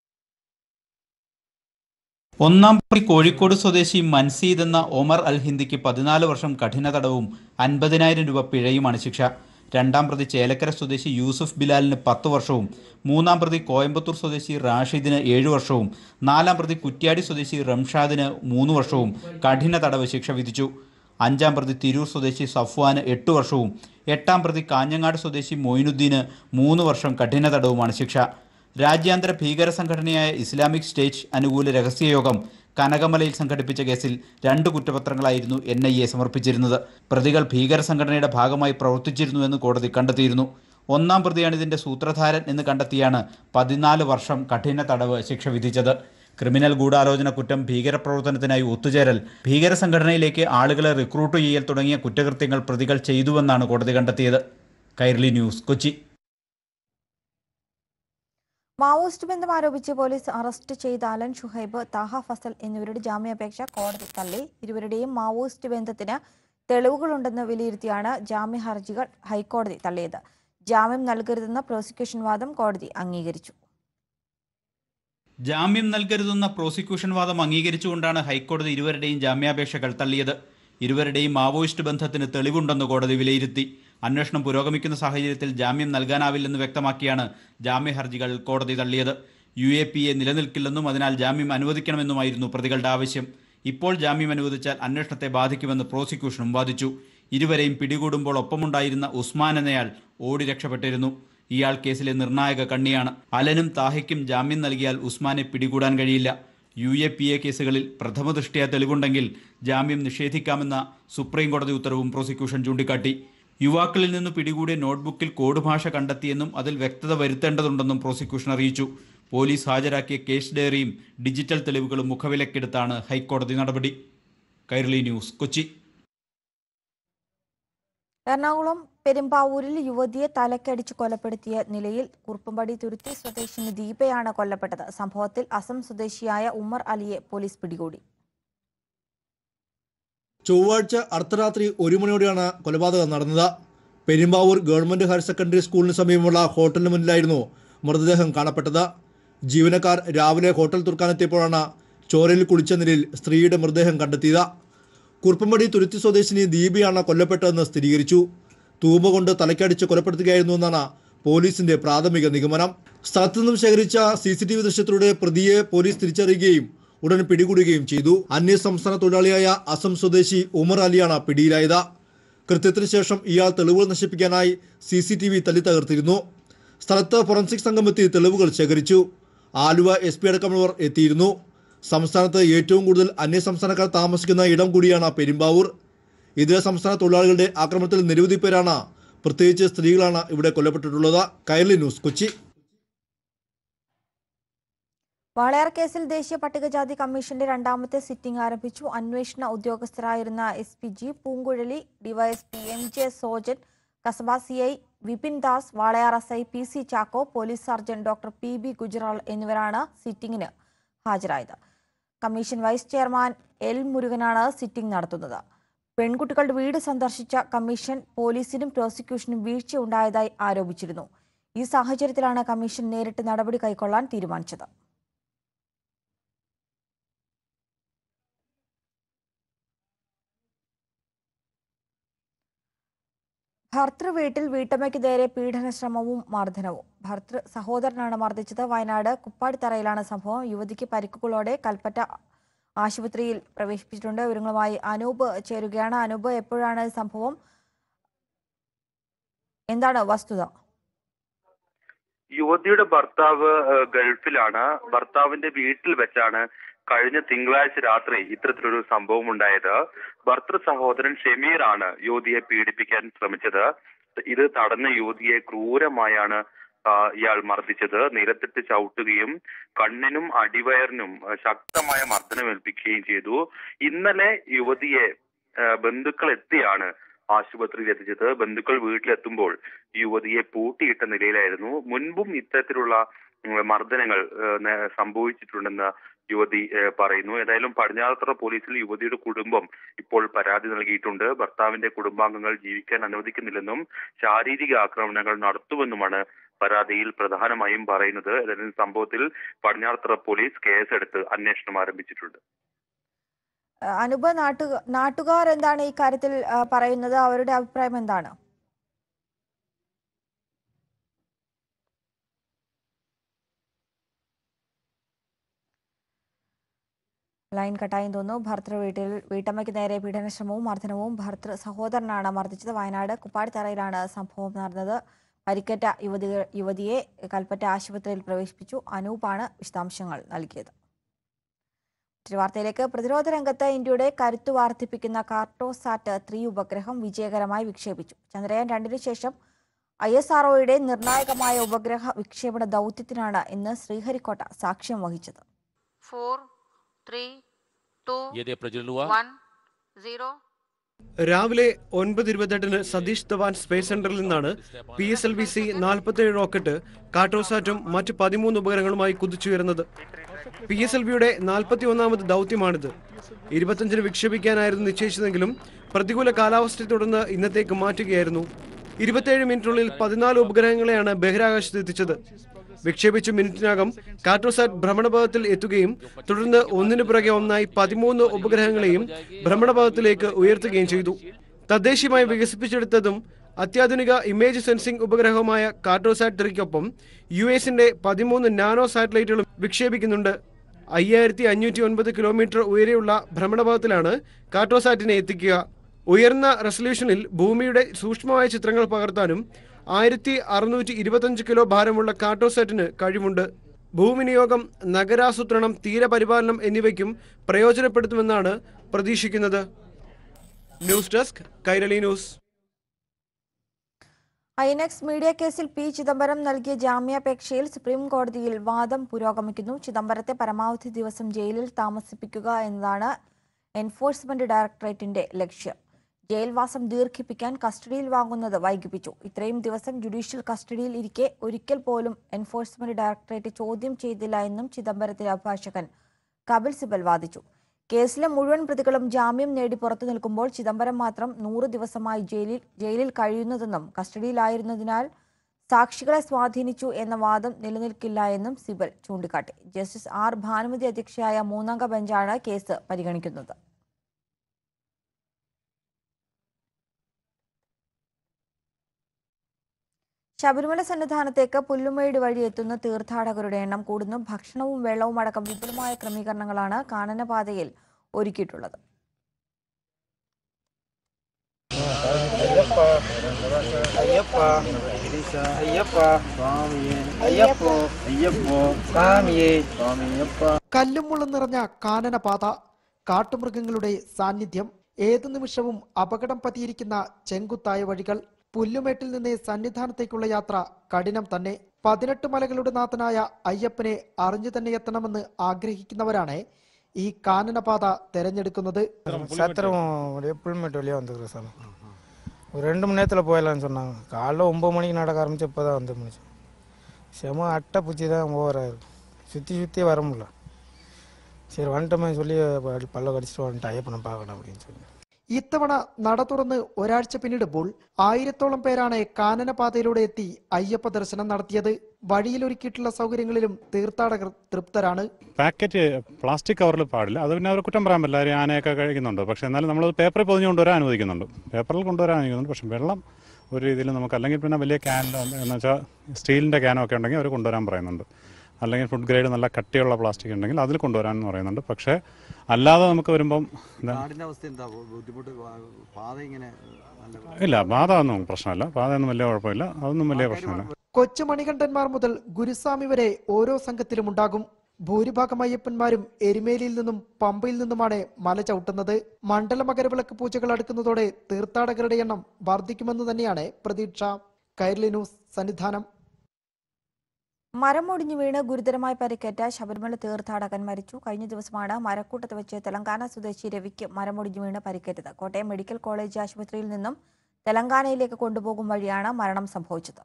[SPEAKER 4] ഒന്നാം പ്രതി കോഴിക്കോട് സ്വദേശി മൻസീദ് എന്ന ഒമർ അൽ ഹിന്ദിക്ക് പതിനാല് വർഷം കഠിന തടവും അൻപതിനായിരം രൂപ പിഴയുമാണ് ശിക്ഷ രണ്ടാം പ്രതി ചേലക്കര സ്വദേശി യൂസുഫ് ബിലാലിന് പത്ത് വർഷവും മൂന്നാം പ്രതി കോയമ്പത്തൂർ സ്വദേശി റാഷിദിന് ഏഴു വർഷവും നാലാം പ്രതി കുറ്റ്യാടി സ്വദേശി റംഷാദിന് മൂന്ന് വർഷവും കഠിന തടവ് ശിക്ഷ വിധിച്ചു അഞ്ചാം പ്രതി തിരൂർ സ്വദേശി സഫ്വാന് എട്ട് വർഷവും എട്ടാം പ്രതി കാഞ്ഞങ്ങാട് സ്വദേശി മൊയിനുദ്ദീന് മൂന്ന് വർഷം കഠിന തടവുമാണ് ശിക്ഷ രാജ്യാന്തര ഭീകര സംഘടനയായ ഇസ്ലാമിക് സ്റ്റേറ്റ് അനുകൂല രഹസ്യയോഗം കനകമലയിൽ സംഘടിപ്പിച്ച കേസിൽ രണ്ട് കുറ്റപത്രങ്ങളായിരുന്നു എൻ ഐ എ സമർപ്പിച്ചിരുന്നത് പ്രതികൾ ഭീകര സംഘടനയുടെ ഭാഗമായി പ്രവർത്തിച്ചിരുന്നുവെന്ന് കോടതി കണ്ടെത്തിയിരുന്നു ഒന്നാം പ്രതിയാണ് ഇതിന്റെ സൂത്രധാരൻ എന്ന് കണ്ടെത്തിയാണ് പതിനാല് വർഷം കഠിന തടവ് ശിക്ഷ വിധിച്ചത് ക്രിമിനൽ ഗൂഢാലോചന കുറ്റം ഭീകരപ്രവർത്തനത്തിനായി ഒത്തുചേരൽ ഭീകര സംഘടനയിലേക്ക് ആളുകളെ റിക്രൂട്ട് ചെയ്യൽ തുടങ്ങിയ കുറ്റകൃത്യങ്ങൾ പ്രതികൾ ചെയ്തുവെന്നാണ് കോടതി കണ്ടെത്തിയത് കൈർലി ന്യൂസ് കൊച്ചി
[SPEAKER 1] മാവോയിസ്റ്റ് ബന്ധം ആരോപിച്ച് പോലീസ് അറസ്റ്റ് ചെയ്ത അലൻ ഷുഹൈബ് താഹ ഫസൽ എന്നിവരുടെ ജാമ്യാപേക്ഷ കോടതി തള്ളി ഇരുവരുടെയും മാവോയിസ്റ്റ് ബന്ധത്തിന് തെളിവുകളുണ്ടെന്ന് വിലയിരുത്തിയാണ് ജാമ്യ ഹർജികൾ ഹൈക്കോടതി തള്ളിയത് ജാമ്യം നൽകരുതെന്ന പ്രോസിക്യൂഷൻ വാദം കോടതി അംഗീകരിച്ചു
[SPEAKER 4] ജാമ്യം നൽകരുതെന്ന പ്രോസിക്യൂഷൻ വാദം അംഗീകരിച്ചുകൊണ്ടാണ് ഹൈക്കോടതി ഇരുവരുടെയും ജാമ്യാപേക്ഷകൾ തള്ളിയത് ഇരുവരുടെയും മാവോയിസ്റ്റ് ബന്ധത്തിന് തെളിവുണ്ടെന്ന് കോടതി വിലയിരുത്തി അന്വേഷണം പുരോഗമിക്കുന്ന സാഹചര്യത്തിൽ ജാമ്യം നൽകാനാവില്ലെന്ന് വ്യക്തമാക്കിയാണ് ജാമ്യ ഹർജികൾ കോടതി തള്ളിയത് യു എ പി എ നിലനിൽക്കില്ലെന്നും അതിനാൽ ജാമ്യം അനുവദിക്കണമെന്നുമായിരുന്നു പ്രതികളുടെ ആവശ്യം ഇപ്പോൾ ജാമ്യം അനുവദിച്ചാൽ അന്വേഷണത്തെ ബാധിക്കുമെന്ന് പ്രോസിക്യൂഷനും വാദിച്ചു ഇരുവരെയും പിടികൂടുമ്പോൾ ഒപ്പമുണ്ടായിരുന്ന ഉസ്മാൻ എന്നയാൾ ഓടി രക്ഷപ്പെട്ടിരുന്നു ഇയാൾ കേസിലെ നിർണായക കണ്ണിയാണ് അലനും താഹയ്ക്കും ജാമ്യം നൽകിയാൽ ഉസ്മാനെ പിടികൂടാൻ കഴിയില്ല യു എ പി എ കേസുകളിൽ പ്രഥമദൃഷ്ടിയ തെളിവുണ്ടെങ്കിൽ ജാമ്യം നിഷേധിക്കാമെന്ന സുപ്രീം കോടതി ഉത്തരവും പ്രോസിക്യൂഷൻ ചൂണ്ടിക്കാട്ടി യുവാക്കളിൽ നിന്ന് പിടികൂടിയ നോട്ട്ബുക്കിൽ കോഡ് ഭാഷ കണ്ടെത്തിയെന്നും അതിൽ വ്യക്തത വരുത്തേണ്ടതുണ്ടെന്നും പ്രോസിക്യൂഷൻ അറിയിച്ചു പോലീസ് ഹാജരാക്കിയ കേസ് ഡയറിയും ഡിജിറ്റൽ തെളിവുകളും മുഖവിലക്കെടുത്താണ് ഹൈക്കോടതി നടപടി കൈരളി ന്യൂസ് കൊച്ചി
[SPEAKER 1] എറണാകുളം പെരുമ്പാവൂരിൽ യുവതിയെ തലക്കടിച്ച് കൊലപ്പെടുത്തിയ നിലയിൽ കുറുപ്പമ്പടി തുരുത്തി സ്വദേശിനി ദീപയാണ് കൊല്ലപ്പെട്ടത് സംഭവത്തിൽ അസം സ്വദേശിയായ ഉമ്മർ അലിയെ പോലീസ് പിടികൂടി
[SPEAKER 3] ചൊവ്വാഴ്ച അർദ്ധരാത്രി ഒരു മണിയോടെയാണ് കൊലപാതകം നടന്നത് പെരുമ്പാവൂർ ഗവൺമെന്റ് ഹയർ സെക്കൻഡറി സ്കൂളിന് സമീപമുള്ള ഹോട്ടലിന് മുന്നിലായിരുന്നു മൃതദേഹം കാണപ്പെട്ടത് ജീവനക്കാർ രാവിലെ ഹോട്ടൽ തുറക്കാനെത്തിയപ്പോഴാണ് ചോരയിൽ കുളിച്ച നിലയിൽ സ്ത്രീയുടെ മൃതദേഹം കണ്ടെത്തിയത് കുറുപ്പമ്പടി തുരുത്തി സ്വദേശിനി ദീപിയാണ് കൊല്ലപ്പെട്ടതെന്ന് സ്ഥിരീകരിച്ചു തൂമ്പ കൊണ്ട് തലക്കടിച്ച് കൊലപ്പെടുത്തുകയായിരുന്നു എന്നാണ് പോലീസിന്റെ പ്രാഥമിക നിഗമനം സ്ഥലത്തു നിന്നും ശേഖരിച്ച സി സി ടി വി ദൃശ്യത്തിലൂടെ പ്രതിയെ പോലീസ് തിരിച്ചറിയുകയും ഉടൻ പിടികൂടുകയും ചെയ്തു അന്യ സംസ്ഥാന തൊഴിലാളിയായ അസം സ്വദേശി ഉമർ അലിയാണ് പിടിയിലായത് കൃത്യത്തിന് ശേഷം ഇയാൾ തെളിവുകൾ നശിപ്പിക്കാനായി സി സി ടി വി തല്ലി തകർത്തിരുന്നു സ്ഥലത്ത് ഫോറൻസിക് സംഘം എത്തി തെളിവുകൾ ശേഖരിച്ചു ആലുവ എസ് പി അടക്കമുള്ളവർ എത്തിയിരുന്നു സംസ്ഥാനത്ത് ഏറ്റവും കൂടുതൽ അന്യസംസ്ഥാനക്കാർ താമസിക്കുന്ന ഇടം കൂടിയാണ് പെരുമ്പാവൂർ ഇതര സംസ്ഥാന തൊഴിലാളികളുടെ ആക്രമണത്തിൽ നിരവധി പേരാണ് പ്രത്യേകിച്ച് സ്ത്രീകളാണ് ഇവിടെ കൊല്ലപ്പെട്ടിട്ടുള്ളത് കൈരളി ന്യൂസ് കൊച്ചി
[SPEAKER 1] വാളയാർ കേസിൽ ദേശീയ പട്ടികജാതി കമ്മീഷന്റെ രണ്ടാമത്തെ സിറ്റിംഗ് ആരംഭിച്ചു അന്വേഷണ ഉദ്യോഗസ്ഥരായിരുന്ന S P G Poonguzhali DYSP M J Sojan Kasaba C I Vipin Das Walayar S I P C Chacko police surgeon doctor P B Gujral എന്നിവരാണ് സിറ്റിംഗിന് ഹാജരായത് കമ്മീഷൻ വൈസ് ചെയർമാൻ എൽ മുരുകനാണ് സിറ്റിംഗ് നടത്തുന്നത് പെൺകുട്ടികളുടെ വീട് സന്ദർശിച്ച കമ്മീഷൻ പോലീസിനും പ്രോസിക്യൂഷനും വീഴ്ച ഉണ്ടായതായി ആരോപിച്ചിരുന്നു ഈ സാഹചര്യത്തിലാണ് കമ്മീഷൻ നേരിട്ട് നടപടി കൈക്കൊള്ളാൻ തീരുമാനിച്ചത് ഭർത്തൃ വീട്ടിൽ വീട്ടമ്മയ്ക്ക് നേരെ പീഡന ശ്രമവും മർദ്ദനവും ഭർത്തൃ സഹോദരനാണ് മർദ്ദിച്ചത് വയനാട് കുപ്പാടിത്തറയിലാണ് സംഭവം യുവതിക്ക് പരിക്കുകളോടെ കൽപ്പറ്റ ആശുപത്രിയിൽ പ്രവേശിപ്പിച്ചിട്ടുണ്ട് വിവരങ്ങളുമായി അനൂപ് ചേരുകയാണ് അനൂപ് എപ്പോഴാണ് സംഭവം എന്താണ് വസ്തുത
[SPEAKER 5] യുവതിയുടെ ഭർത്താവ് ഏഹ്, ഗൾഫിലാണ് ഭർത്താവിന്റെ വീട്ടിൽ വെച്ചാണ് കഴിഞ്ഞ തിങ്കളാഴ്ച രാത്രി ഇത്തരത്തിലൊരു സംഭവം ഉണ്ടായത് ഭർത്തൃ സഹോദരൻ ഷമീർ ആണ് യുവതിയെ പീഡിപ്പിക്കാൻ ശ്രമിച്ചത് ഇത് തടഞ്ഞ യുവതിയെ ക്രൂരമായാണ് ആ, ഇയാൾ മർദ്ദിച്ചത് നിലത്തിട്ട് ചവിട്ടുകയും കണ്ണിനും അടിവയറിനും ആ, ശക്തമായ മർദ്ദനമേൽപ്പിക്കുകയും ചെയ്തു ഇന്നലെ യുവതിയെ ആ, ബന്ധുക്കൾ എത്തിയാണ് ആശുപത്രിയിൽ എത്തിച്ചത് ബന്ധുക്കൾ വീട്ടിലെത്തുമ്പോൾ യുവതിയെ പൂട്ടിയിട്ട നിലയിലായിരുന്നു മുൻപും ഇത്തരത്തിലുള്ള ഉം, മർദ്ദനങ്ങൾ ഏഹ്, നേ- സംഭവിച്ചിട്ടുണ്ടെന്ന് യുവതി ഏഹ്, പറയുന്നു ഏതായാലും പടിഞ്ഞാറത്തറ പോലീസിൽ യുവതിയുടെ കുടുംബം ഇപ്പോൾ പരാതി നൽകിയിട്ടുണ്ട് ഭർത്താവിന്റെ കുടുംബാംഗങ്ങൾ ജീവിക്കാൻ അനുവദിക്കുന്നില്ലെന്നും ശാരീരിക ആക്രമണങ്ങൾ നടത്തുമെന്നുമാണ് പരാതിയിൽ പ്രധാനമായും പറയുന്നത് ഏതായാലും സംഭവത്തിൽ പടിഞ്ഞാറത്തറ പോലീസ് കേസെടുത്ത് അന്വേഷണം ആരംഭിച്ചിട്ടുണ്ട്
[SPEAKER 1] അഹ് അനൂപ് നാട്ടു നാട്ടുകാർ എന്താണ് ഈ കാര്യത്തിൽ അഹ് പറയുന്നത് അവരുടെ അഭിപ്രായം എന്താണ് ലൈൻ കട്ടായും തോന്നുന്നു ഭർത്തൃ വീട്ടിൽ വീട്ടമ്മയ്ക്ക് നേരെ പീഡനശ്രമവും മർദ്ദനവും ഭർത്തൃ സഹോദരനാണ് മർദ്ദിച്ചത് വയനാട് കുപ്പാടിത്തറയിലാണ് സംഭവം നടന്നത് പരിക്കേറ്റ യുവതി യുവതിയെ കൽപ്പറ്റ ആശുപത്രിയിൽ പ്രവേശിപ്പിച്ചു അനൂപാണ് വിശദാംശങ്ങൾ നൽകിയത് മറ്റൊരു വാർത്തയിലേക്ക് പ്രതിരോധ രംഗത്ത് ഇന്ത്യയുടെ കരുത്തു വർദ്ധിപ്പിക്കുന്ന കാർട്ടോസാറ്റ് ത്രീ ഉപഗ്രഹം വിജയകരമായി വിക്ഷേപിച്ചു ചന്ദ്രയാൻ രണ്ടിനു ശേഷം ഐ എസ് ആർഒയുടെ നിർണായകമായ ഉപഗ്രഹ വിക്ഷേപണ ദൗത്യത്തിനാണ് ഇന്ന് ശ്രീഹരിക്കോട്ട സാക്ഷ്യം വഹിച്ചത്
[SPEAKER 6] four, three, two,
[SPEAKER 7] ये दे प्रज्वल हुआ
[SPEAKER 6] one, zero. രാവിലെ ഒൻപത് ഇരുപത്തെട്ടിന് സതീഷ് ധവാൻ സ്പേസ് സെന്ററിൽ നിന്നാണ് P S L V C നാൽപ്പത്തേഴ് റോക്കറ്റ് കാർട്ടോസാറ്റും മറ്റ് പതിമൂന്ന് ഉപകരണങ്ങളുമായി കുതിച്ചുയരുന്നത് പി എസ് എൽ വിയുടെ നാൽപ്പത്തി ഒന്നാമത് ദൗത്യമാണിത് ഇരുപത്തഞ്ചിന് വിക്ഷേപിക്കാനായിരുന്നു നിശ്ചയിച്ചതെങ്കിലും പ്രതികൂല കാലാവസ്ഥയെ തുടർന്ന് ഇന്നത്തേക്ക് മാറ്റുകയായിരുന്നു ഇരുപത്തിയേഴ് മിനിറ്റിനുള്ളിൽ പതിനാല് ഉപഗ്രഹങ്ങളെയാണ് ബഹിരാകാശത്ത് എത്തിച്ചത് വിക്ഷേപിച്ച മിനിറ്റിനകം കാർട്ടോസാറ്റ് ഭ്രമണപഥത്തിൽ എത്തുകയും തുടർന്ന് ഒന്നിനു പിറകെ ഒന്നായി പതിമൂന്ന് ഉപഗ്രഹങ്ങളെയും ഭ്രമണപഥത്തിലേക്ക് ഉയർത്തുകയും ചെയ്തു തദ്ദേശീയമായി വികസിപ്പിച്ചെടുത്തതും അത്യാധുനിക ഇമേജ് സെൻസിംഗ് ഉപഗ്രഹമായ കാർട്ടോസാറ്റ് ത്രീക്കൊപ്പം യു എസിന്റെ പതിമൂന്ന് നാനോ സാറ്റലൈറ്റുകളും വിക്ഷേപിക്കുന്നുണ്ട് അയ്യായിരത്തി അഞ്ഞൂറ്റി ഒൻപത് കിലോമീറ്റർ ഉയരെയുള്ള ഭ്രമണപഥത്തിലാണ് കാർട്ടോസാറ്റിനെ എത്തിക്കുക ഉയർന്ന റെസൊല്യൂഷനിൽ ഭൂമിയുടെ സൂക്ഷ്മമായ ചിത്രങ്ങൾ പകർത്താനും ആയിരത്തി അറുന്നൂറ്റി ഇരുപത്തഞ്ച് കിലോ ഭാരമുള്ള കാർട്ടോസാറ്റിന് കഴിവുണ്ട് ഭൂവിനിയോഗം നഗരാസൂത്രണം തീരപരിപാലനം എന്നിവയ്ക്കും പ്രയോജനപ്പെടുത്തുമെന്നാണ് പ്രതീക്ഷിക്കുന്നത് news desk Kairali news
[SPEAKER 1] INX media കേസിൽ പി ചിദംബരം നൽകിയ ജാമ്യാപേക്ഷയിൽ സുപ്രീം കോടതിയിൽ വാദം പുരോഗമിക്കുന്നു ചിദംബരത്തെ പരമാവധി ദിവസം ജയിലിൽ താമസിപ്പിക്കുക എന്നതാണ് എൻഫോഴ്സ്മെന്റ് ഡയറക്ടറേറ്റിന്റെ ലക്ഷ്യം ജയിൽവാസം ദീർഘിപ്പിക്കാൻ കസ്റ്റഡിയിൽ വാങ്ങുന്നത് വൈകിപ്പിച്ചു ഇത്രയും ദിവസം ജുഡീഷ്യൽ കസ്റ്റഡിയിൽ ഇരിക്കെ ഒരിക്കൽ പോലും എൻഫോഴ്സ്മെന്റ് ഡയറക്ടറേറ്റ് ചോദ്യം ചെയ്തില്ല എന്നും ചിദംബരത്തിന്റെ അഭിഭാഷകൻ കപിൽ സിബൽ വാദിച്ചു കേസിലെ മുഴുവൻ പ്രതികളും ജാമ്യം നേടി പുറത്തു നിൽക്കുമ്പോൾ ചിദംബരം മാത്രം നൂറ് ദിവസമായി ജയിലിൽ ജയിലിൽ കഴിയുന്നതെന്നും കസ്റ്റഡിയിലായിരുന്നതിനാൽ സാക്ഷികളെ സ്വാധീനിച്ചു എന്ന വാദം നിലനിൽക്കില്ല എന്നും സിബൽ ചൂണ്ടിക്കാട്ടി ജസ്റ്റിസ് ആർ ഭാനുമതി അധ്യക്ഷയായ മൂന്നംഗ ബെഞ്ചാണ് കേസ് പരിഗണിക്കുന്നത് ശബരിമല സന്നിധാനത്തേക്ക് പുല്ലുമേട് വഴി എത്തുന്ന തീർത്ഥാടകരുടെ എണ്ണം കൂടുന്നു ഭക്ഷണവും വെള്ളവും അടക്കം വിപുലമായ ക്രമീകരണങ്ങളാണ് കാനനപാതയിൽ ഒരുക്കിയിട്ടുള്ളത്
[SPEAKER 7] അയ്യപ്പ അയ്യപ്പ സ്വാമിയേ അയ്യപ്പോ അയ്യപ്പോ സ്വാമിയേ സ്വാമിയപ്പ
[SPEAKER 8] കല്ലും മുള്ളും നിറഞ്ഞ കാനനപാത കാട്ടുമൃഗങ്ങളുടെ സാന്നിധ്യം ഏതു നിമിഷവും അപകടം പതിയിരിക്കുന്ന ചെങ്കുത്തായ വഴികൾ പുല്ലുമേട്ടിൽ നിന്ന് സന്നിധാനത്തേക്കുള്ള യാത്ര കഠിനം തന്നെ പതിനെട്ട് മലകളുടെ നാഥനായ അയ്യപ്പനെ അറിഞ്ഞു തന്നെ എത്തണമെന്ന് ആഗ്രഹിക്കുന്നവരാണ് ഈ കാനനപാത തെരഞ്ഞെടുക്കുന്നത്
[SPEAKER 7] சத்திரம் அப்படியே புல்மேட்டு வழியாக வந்துக்கிறோம் சார் ஒரு ரெண்டு மணி நேரத்தில் போயிடலாம்னு சொன்னாங்க காலைல ஒம்பது மணிக்கு நடக்க ஆரம்பிச்சு இப்போ தான் வந்து முடிச்சோம் செம அட்டை பூச்சி தான் ஓவராக இருக்கு சுற்றி சுற்றி வர முடியல சரி வந்துட்டோமே சொல்லி ப- பல்ல கடிச்சிட்டு வந்துட்டு ஐயப்பனை பார்க்கணும் அப்படின்னு சொல்லி
[SPEAKER 8] ഇത്തവണ നട തുറന്ന് ഒരാഴ്ച പിന്നിടുമ്പോൾ ആയിരത്തോളം പേരാണ് കാനനപാതയിലൂടെ എത്തി അയ്യപ്പ ദർശനം നടത്തിയത് വഴിയിലൊരുക്കിയിട്ടുള്ള സൗകര്യങ്ങളിലും തീർത്ഥാടകർ തൃപ്തരാണ്
[SPEAKER 9] പാക്കറ്റ് പ്ലാസ്റ്റിക് കവറിൽ പാടില്ല അത് പിന്നെ അവർ കുറ്റം പറയാൻ പറ്റില്ല അവർ ആനയൊക്കെ കഴിക്കുന്നുണ്ട് പക്ഷേ എന്നാലും നമ്മൾ പേപ്പറിൽ പൊതിഞ്ഞ് കൊണ്ടുവരാൻ അനുവദിക്കുന്നുണ്ട് പേപ്പറിൽ കൊണ്ടുവരാൻ അനുവദിക്കുന്നുണ്ട് പക്ഷേ വെള്ളം ഒരു രീതിയിൽ നമുക്ക് അല്ലെങ്കിൽ പിന്നെ വലിയ ക്യാനിലോ എന്ന് വെച്ചാൽ സ്റ്റീലിൻ്റെ ക്യാനോ ഒക്കെ ഉണ്ടെങ്കിൽ അവർ കൊണ്ടുവരാൻ പറയുന്നുണ്ട് അല്ലെങ്കിൽ ഫുഡ് ഗ്രേഡ് നല്ല കട്ടിയുള്ള പ്ലാസ്റ്റിക് ഉണ്ടെങ്കിൽ അതിൽ കൊണ്ടുവരാൻ എന്ന് പറയുന്നുണ്ട് പക്ഷേ അല്ലാതെ നമുക്ക് വരുമ്പം എന്താ
[SPEAKER 10] നാടിന്റെ അവസ്ഥ എന്താ ബുദ്ധിമുട്ട് പാ- പാത ഇങ്ങനെ നല്ല
[SPEAKER 9] ഇല്ല പാത ഒന്നും പ്രശ്നമല്ല പാതയൊന്നും വലിയ കുഴപ്പമില്ല അതൊന്നും വലിയ പ്രശ്നമില്ല
[SPEAKER 8] കൊച്ചു മണികണ്ഠന്മാർ മുതൽ ഗുരുസ്വാമി വരെ ഓരോ സംഘത്തിലും ഉണ്ടാകും ഭൂരിഭാഗം അയ്യപ്പന്മാരും എരുമേലിയിൽ നിന്നും പമ്പയിൽ നിന്നുമാണ് മല ചവിട്ടുന്നത് മണ്ഡല മകരവിളക്ക് പൂജകൾ അടുക്കുന്നതോടെ തീർത്ഥാടകരുടെ എണ്ണം വർദ്ധിക്കുമെന്ന് തന്നെയാണ് പ്രതീക്ഷ കൈരളി ന്യൂസ് സന്നിധാനം
[SPEAKER 1] മരമൊടിഞ്ഞു വീണ് ഗുരുതരമായി പരിക്കേറ്റ ശബരിമല തീർത്ഥാടകൻ മരിച്ചു കഴിഞ്ഞ ദിവസമാണ് മരക്കൂട്ടത്ത് വെച്ച് തെലങ്കാന സ്വദേശി രവിക്ക് മരമൊടിഞ്ഞു വീണ് പരിക്കേറ്റത് കോട്ടയം മെഡിക്കൽ കോളേജ് ആശുപത്രിയിൽ നിന്നും തെലങ്കാനയിലേക്ക് കൊണ്ടുപോകും വഴിയാണ് മരണം സംഭവിച്ചത്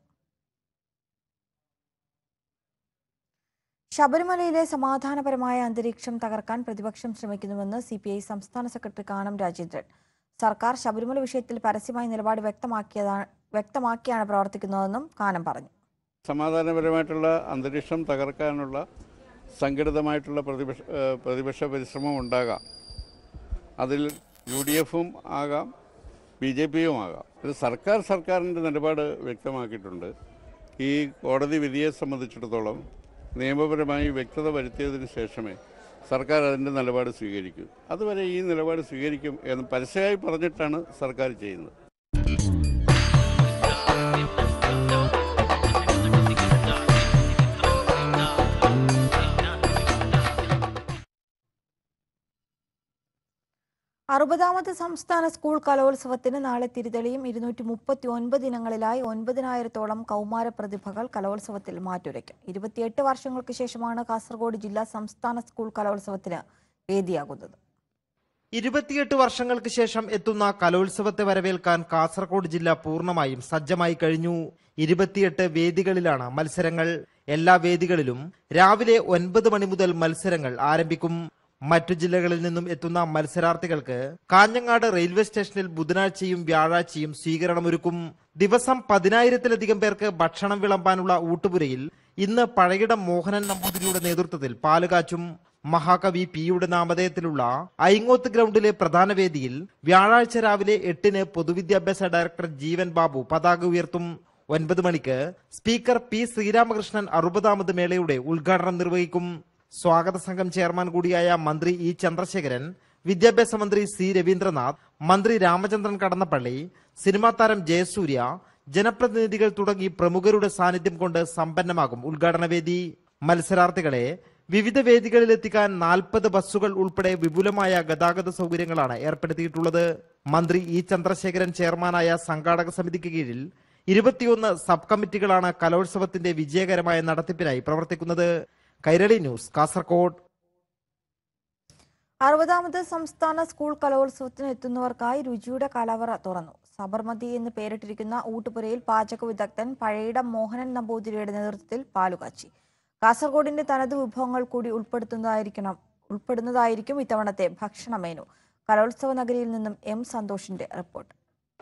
[SPEAKER 1] ശബരിമലയിലെ സമാധാനപരമായ അന്തരീക്ഷം തകർക്കാൻ പ്രതിപക്ഷം ശ്രമിക്കുന്നുവെന്ന് സി പി ഐ സംസ്ഥാന സെക്രട്ടറി കാനം രാജേന്ദ്രൻ സർക്കാർ ശബരിമല വിഷയത്തിൽ പരസ്യമായ നിലപാട് വ്യക്തമാക്കിയതാണ് വ്യക്തമാക്കിയാണ് പ്രവർത്തിക്കുന്നതെന്നും കാനം പറഞ്ഞു
[SPEAKER 11] സമാധാനപരമായിട്ടുള്ള അന്തരീക്ഷം തകർക്കാനുള്ള സംഘടിതമായിട്ടുള്ള പ്രതിപക്ഷ ഏഹ് പ്രതിപക്ഷ പരിശ്രമം ഉണ്ടാകാം അതിൽ യു ഡി എഫും ആകാം ബി ജെ പിയും ആകാം ഇത് സർക്കാർ സർക്കാരിൻ്റെ നിലപാട് വ്യക്തമാക്കിയിട്ടുണ്ട് ഈ കോടതി വിധിയെ സംബന്ധിച്ചിടത്തോളം നിയമപരമായി വ്യക്തത വരുത്തിയതിന് ശേഷമേ സർക്കാർ അതിൻ്റെ നിലപാട് സ്വീകരിക്കൂ അതുവരെ ഈ നിലപാട് സ്വീകരിക്കും എന്ന് പരസ്യമായി പറഞ്ഞിട്ടാണ് സർക്കാർ ചെയ്യുന്നത്
[SPEAKER 1] അറുപതാമത് സംസ്ഥാന സ്കൂൾ കലോത്സവത്തിന് നാളെ തിരുതെളിയും ഇരുന്നൂറ്റി മുപ്പത്തി ഒൻപത് ഇനങ്ങളിലായി ഒൻപതിനായിരത്തോളം കൗമാര പ്രതിഭകൾ കലോത്സവത്തിൽ മാറ്റുരയ്ക്കും ഇരുപത്തിയെട്ട് വർഷങ്ങൾക്ക് ശേഷമാണ് കാസർഗോഡ് ജില്ലാ സംസ്ഥാന സ്കൂൾ കലോത്സവത്തിന് വേദിയാകുന്നത്
[SPEAKER 12] ഇരുപത്തിയെട്ട് വർഷങ്ങൾക്ക് ശേഷം എത്തുന്ന കലോത്സവത്തെ വരവേൽക്കാൻ കാസർഗോഡ് ജില്ല പൂർണ്ണമായും സജ്ജമായി കഴിഞ്ഞു ഇരുപത്തിയെട്ട് വേദികളിലാണ് മത്സരങ്ങൾ എല്ലാ വേദികളിലും രാവിലെ ഒൻപത് മണി മുതൽ മത്സരങ്ങൾ ആരംഭിക്കും മറ്റു ജില്ലകളിൽ നിന്നും എത്തുന്ന മത്സരാർത്ഥികൾക്ക് കാഞ്ഞങ്ങാട് റെയിൽവേ സ്റ്റേഷനിൽ ബുധനാഴ്ചയും വ്യാഴാഴ്ചയും സ്വീകരണമൊരുക്കും ദിവസം പതിനായിരത്തിലധികം പേർക്ക് ഭക്ഷണം വിളമ്പാനുള്ള ഊട്ടുപുരയിൽ ഇന്ന് പഴയിടം മോഹനൻ നമ്പൂതിരിയുടെ നേതൃത്വത്തിൽ പാലുകാച്ചും മഹാകവി പിയുടെ നാമധേയത്തിലുള്ള ഐങ്ങോത്ത് ഗ്രൗണ്ടിലെ പ്രധാന വേദിയിൽ വ്യാഴാഴ്ച രാവിലെ എട്ടിന് പൊതുവിദ്യാഭ്യാസ ഡയറക്ടർ ജീവൻ ബാബു പതാക ഉയർത്തും ഒൻപത് മണിക്ക് സ്പീക്കർ പി ശ്രീരാമകൃഷ്ണൻ അറുപതാമത് മേളയുടെ ഉദ്ഘാടനം നിർവഹിക്കും സ്വാഗത സംഘം ചെയർമാൻ കൂടിയായ മന്ത്രി ഇ ചന്ദ്രശേഖരൻ വിദ്യാഭ്യാസ മന്ത്രി സി രവീന്ദ്രനാഥ് മന്ത്രി രാമചന്ദ്രൻ കടന്നപ്പള്ളി സിനിമാ താരം ജയസൂര്യ ജനപ്രതിനിധികൾ തുടങ്ങി പ്രമുഖരുടെ സാന്നിധ്യം കൊണ്ട് സമ്പന്നമാകും ഉദ്ഘാടന വേദി മത്സരാർത്ഥികളെ വിവിധ വേദികളിലെത്തിക്കാൻ നാൽപ്പത് ബസ്സുകൾ ഉൾപ്പെടെ വിപുലമായ ഗതാഗത സൗകര്യങ്ങളാണ് ഏർപ്പെടുത്തിയിട്ടുള്ളത് മന്ത്രി ഇ ചന്ദ്രശേഖരൻ ചെയർമാനായ സംഘാടക സമിതിക്ക് കീഴിൽ ഇരുപത്തിയൊന്ന് സബ് കമ്മിറ്റികളാണ് കലോത്സവത്തിന്റെ വിജയകരമായ നടത്തിപ്പിനായി പ്രവർത്തിക്കുന്നത് കൈരളി ന്യൂസ് കാസർകോട്
[SPEAKER 1] അറുപതാമത് സംസ്ഥാന സ്കൂൾ കലോത്സവത്തിന് എത്തുന്നവർക്കായി രുചിയുടെ കലവറ തുറന്നു സബർമതി എന്ന് പേരിട്ടിരിക്കുന്ന ഊട്ടുപുരയിൽ പാചക വിദഗ്ധൻ പഴയിടം മോഹനൻ നമ്പൂതിരിയുടെ നേതൃത്വത്തിൽ പാലുകാച്ചി കാസർഗോഡിന്റെ തനത് വിഭവങ്ങൾ കൂടി ഉൾപ്പെടുത്തുന്നതായിരിക്കണം ഉൾപ്പെടുന്നതായിരിക്കും ഇത്തവണത്തെ ഭക്ഷണ മെനു കലോത്സവ നഗരിയിൽ നിന്നും എം സന്തോഷിന്റെ റിപ്പോർട്ട്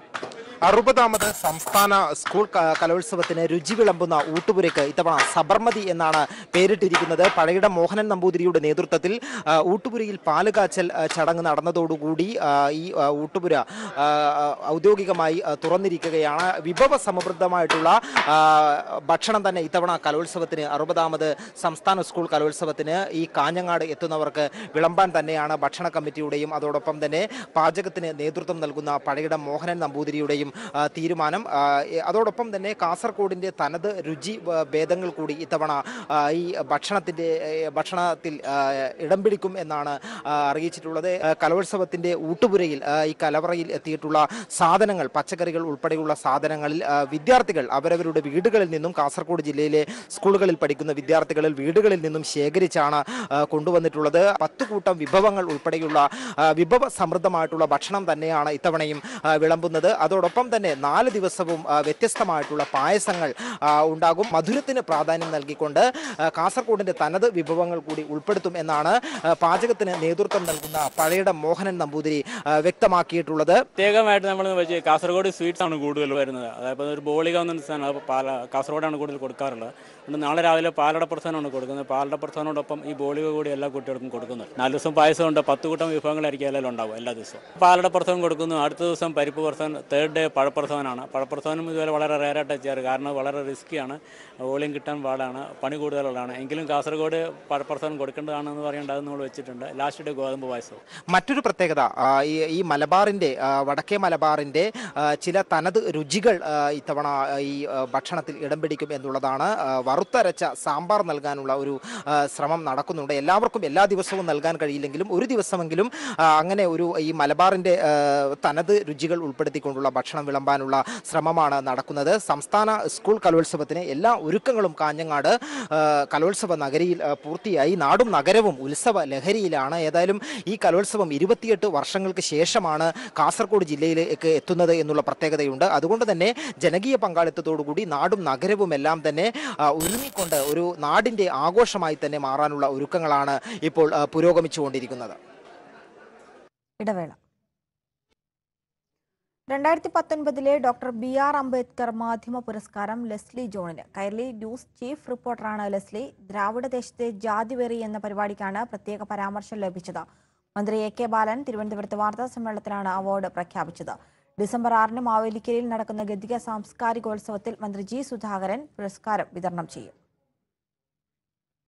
[SPEAKER 12] അറുപതാമത് സംസ്ഥാന സ്കൂൾ ക- കലോത്സവത്തിന് രുചി വിളമ്പുന്ന ഊട്ടുപുരയ്ക്ക് ഇത്തവണ സബർമതി എന്നാണ് പേരിട്ടിരിക്കുന്നത് പഴയിടം മോഹനൻ നമ്പൂതിരിയുടെ നേതൃത്വത്തിൽ ആ, ഊട്ടുപുരയിൽ പാലുകാച്ചൽ ആ, ചടങ്ങ് നടന്നതോടുകൂടി ആ, ഈ ആ, ഊട്ടുപുര ആ, ഔദ്യോഗികമായി ആ, തുറന്നിരിക്കുകയാണ് വിഭവ സമൃദ്ധമായിട്ടുള്ള ആ, ഭക്ഷണം തന്നെ ഇത്തവണ കലോത്സവത്തിന് അറുപതാമത് സംസ്ഥാന സ്കൂൾ കലോത്സവത്തിന് ഈ കാഞ്ഞങ്ങാട് എത്തുന്നവർക്ക് വിളമ്പാൻ തന്നെയാണ് ഭക്ഷണ കമ്മിറ്റിയുടെയും അതോടൊപ്പം തന്നെ പാചകത്തിന് നേതൃത്വം നൽകുന്ന പഴയിടം മോഹനൻ നമ്പൂതിരിയുടെയും ആ, തീരുമാനം ആ, എ- അതോടൊപ്പം തന്നെ കാസർഗോഡിന്റെ തനത് രുചി ആ, ഭേദങ്ങൾ കൂടി ഇത്തവണ ആ, ഈ ഭക്ഷണത്തിന്റെ ഏ, ഭക്ഷണത്തിൽ ആ, ഇടം പിടിക്കും എന്നാണ് ആ, അറിയിച്ചിട്ടുള്ളത് ആ, കലോത്സവത്തിന്റെ ഊട്ടുപുരയിൽ ആ, ഈ കലവറയിൽ എത്തിയിട്ടുള്ള സാധനങ്ങൾ പച്ചക്കറികൾ ഉൾപ്പെടെയുള്ള സാധനങ്ങളിൽ ആ, വിദ്യാർത്ഥികൾ അവരവരുടെ വീടുകളിൽ നിന്നും കാസർഗോഡ് ജില്ലയിലെ സ്കൂളുകളിൽ പഠിക്കുന്ന വിദ്യാർത്ഥികളിൽ വീടുകളിൽ നിന്നും ശേഖരിച്ചാണ് ആ, കൊണ്ടുവന്നിട്ടുള്ളത് പത്ത് കൂട്ടം വിഭവങ്ങൾ ഉൾപ്പെടെയുള്ള ആ, വിഭവ സമൃദ്ധമായിട്ടുള്ള ഭക്ഷണം തന്നെയാണ് ഇത്തവണയും ആ, വിളമ്പുന്നത് അതോടൊപ്പം തന്നെ നാല് ദിവസവും ആ, വ്യത്യസ്തമായിട്ടുള്ള പായസങ്ങൾ ആ, ഉണ്ടാകും മധുരത്തിന് പ്രാധാന്യം നൽകിക്കൊണ്ട് ആ, കാസർഗോഡിന്റെ തനത് വിഭവങ്ങൾ കൂടി ഉൾപ്പെടുത്തും എന്നാണ് ആ, പാചകത്തിന് നേതൃത്വം നൽകുന്ന പഴയിടം മോഹനൻ നമ്പൂതിരി ആ, വ്യക്തമാക്കിയിട്ടുള്ളത്
[SPEAKER 13] പ്രത്യേകമായിട്ട് നമ്മൾ വെച്ച് കാസർഗോഡ് സ്വീറ്റ്സ് ആണ് കൂടുതൽ വരുന്നത് അതായത് ഒരു ബോളിക എന്ന സാധനം അത് പാല കാസർഗോഡാണ് കൂടുതൽ കൊടുക്കാറുള്ളത് അതുകൊണ്ട് നാളെ രാവിലെ പാലട പ്രസ്ഥാനമാണ് കൊടുക്കുന്നത് പാലട പ്രസ്ഥാനോടൊപ്പം ഈ ബോളിക കൂടി എല്ലാ കുട്ടികൾക്കും കൊടുക്കുന്നുണ്ട് നാല് ദിവസം പായസം ഉണ്ട് പത്ത് കൂട്ടം വിഭവങ്ങളായിരിക്കും എല്ലാം ഉണ്ടാവും എല്ലാ ദിവസവും പാലട പ്രസ്ഥാനം കൊടുക്കുന്നു അടുത്ത ദിവസം പരിപ്പ് പ്രസ്ഥാനം തേർഡ് ഡേ പഴപ്രസ്ഥാനമാണ് പഴപ്രസ്ഥാനം ഇതുവരെ വളരെ റേറായിട്ട് ചെയ്യാറ് കാരണം വളരെ റിസ്ക്കിയാണ് വോളിയം കിട്ടാൻ പാടാണ് പണി കൂടുതലുള്ളതാണ് എങ്കിലും കാസർഗോഡ് പഴപ്രസ്ഥാനം കൊടുക്കേണ്ടതാണെന്ന് പറയേണ്ടത് നമ്മൾ വെച്ചിട്ടുണ്ട് ലാസ്റ്റ് ഡേ ഗോതമ്പ് പായസവും
[SPEAKER 12] മറ്റൊരു പ്രത്യേകത ആ, ഈ ഈ മലബാറിന്റെ ആ, വടക്കേ മലബാറിന്റെ ആ, ചില തനത് രുചികൾ ആ, ഇത്തവണ ആ, ഈ ആ, ഭക്ഷണത്തിൽ ഇടം പിടിക്കും എന്നുള്ളതാണ് ആ, വറുത്തരച്ച സാമ്പാർ നൽകാനുള്ള ഒരു ആ, ശ്രമം നടക്കുന്നുണ്ട് എല്ലാവർക്കും എല്ലാ ദിവസവും നൽകാൻ കഴിയില്ലെങ്കിലും ഒരു ദിവസമെങ്കിലും ആ, അങ്ങനെ ഒരു ഈ മലബാറിന്റെ ആ, തനത് രുചികൾ ഉൾപ്പെടുത്തിക്കൊണ്ടുള്ള ഭക്ഷണം വിളമ്പാനുള്ള ശ്രമമാണ് നടക്കുന്നത് സംസ്ഥാന സ്കൂൾ കലോത്സവത്തിന് എല്ലാ ഒരുക്കങ്ങളും കാഞ്ഞങ്ങാട് ആ, കലോത്സവ നഗരിയിൽ ആ, പൂർത്തിയായി നാടും നഗരവും ഉത്സവ ലഹരിയിലാണ് ഏതായാലും ഈ കലോത്സവം ഇരുപത്തിയെട്ട് വർഷങ്ങൾക്ക് ശേഷമാണ് കാസർഗോഡ് ജില്ലയിലേക്ക് എത്തുന്നത് എന്നുള്ള പ്രത്യേകതയുണ്ട് അതുകൊണ്ട് തന്നെ ജനകീയ പങ്കാളിത്തത്തോടുകൂടി നാടും നഗരവും എല്ലാം തന്നെ ആ, ഒരുങ്ങിക്കൊണ്ട് ഒരു നാടിന്റെ ആഘോഷമായി തന്നെ മാറാനുള്ള ഒരുക്കങ്ങളാണ് ഇപ്പോൾ ആ, പുരോഗമിച്ചുകൊണ്ടിരിക്കുന്നത്
[SPEAKER 1] ഇടവേള രണ്ടായിരത്തി പത്തൊൻപതിലെ ഡോക്ടർ ബി ആർ അംബേദ്കർ മാധ്യമ പുരസ്കാരം ലെസ്ലി ജോണിന് കൈരളി ന്യൂസ് ചീഫ് റിപ്പോർട്ടറാണ് ലെസ്ലി ദ്രാവിഡ ദേശത്തെ ജാതിവെറി എന്ന പരിപാടിക്കാണ് പ്രത്യേക പരാമർശം ലഭിച്ചത് മന്ത്രി എ കെ ബാലൻ തിരുവനന്തപുരത്ത് വാർത്താ സമ്മേളനത്തിലാണ് അവാർഡ് പ്രഖ്യാപിച്ചത് ഡിസംബർ ആറിന് മാവേലിക്കരയിൽ നടക്കുന്ന ഗദ്ദിക സാംസ്കാരികോത്സവത്തിൽ മന്ത്രി ജി സുധാകരൻ പുരസ്കാരം വിതരണം ചെയ്യും